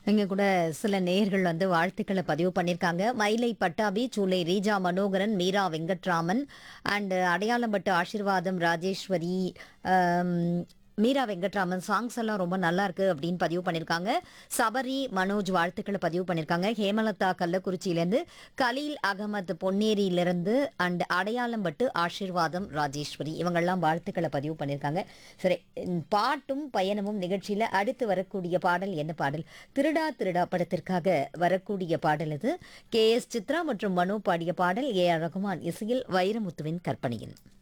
இங்க கூட சில நேயர்கள் வந்து வாழ்த்துக்களை பதிவு பண்ணியிருக்காங்க மயிலை பட்டாபி சூலை ரீஜா மனோகரன் மீரா வெங்கட்ராமன் அண்ட் அடையாளம்பட்டு ஆசீர்வாதம் ராஜேஸ்வரி ஆம், மீரா வெங்கட்ராமன் சாங்ஸ் எல்லாம் ரொம்ப நல்லா இருக்கு அப்படின்னு பதிவு பண்ணியிருக்காங்க சபரி மனோஜ் வாழ்த்துக்களை பதிவு பண்ணியிருக்காங்க ஹேமலதா கள்ளக்குறிச்சியிலேருந்து கலீல் அகமது பொன்னேரியிலிருந்து அண்ட் அடையாளம்பட்டு ஆசீர்வாதம் ராஜேஸ்வரி இவங்கெல்லாம் வாழ்த்துக்களை பதிவு பண்ணியிருக்காங்க சரி இந்த பாட்டும் பயணமும் நிகழ்ச்சியில் அடுத்து வரக்கூடிய பாடல் என்ன பாடல் திருடா திருடா படத்திற்காக வரக்கூடிய பாடல் இது கே எஸ் சித்ரா மற்றும் மனோ பாடிய பாடல் ஏ ஆர் ரகுமான் இசையில் வைரமுத்துவின் கற்பனையில்